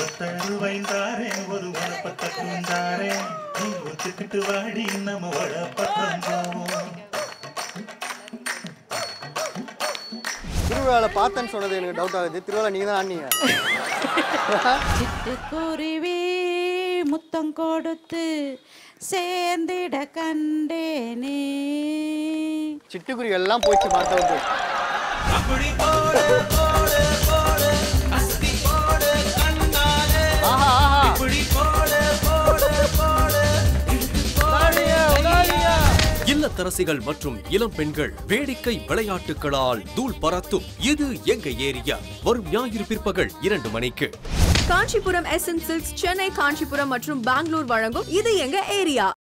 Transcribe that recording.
ஒத்தழகு வைந்தாரேன் ஒரு உழப்பத்தை கூந்தாரேன் நீ ஒத்துக்கிட்டு வாடி நம்ம உழப்பத்தம் போவோம் திருவிழாவில் பார்த்தேன்னு சொன்னது எனக்கு டவுட் ஆகுது திருவிழா நீங்கள் தான் ஆனீங்க சிட்டுக்குருவி முத்தம் கொடுத்து சேர்ந்திட கண்டேனே சிட்டுக்குருவி எல்லாம் போயிடுச்சு மரத்தை வந்து ஆஹா ஆஹா உடாதீங்க, உடாதீங்க. இல்லத்தரசிகள் மற்றும் இளம் பெண்கள் வேடிக்கை விளையாட்டுகளால் தூள் பறத்தும் இது எங்க ஏரியா வரும் ஞாயிறு பிற்பகல் இரண்டு மணிக்கு காஞ்சிபுரம் எஸ்என் சில்க்ஸ் சென்னை காஞ்சிபுரம் மற்றும் பெங்களூர் வழங்கும் இது எங்க ஏரியா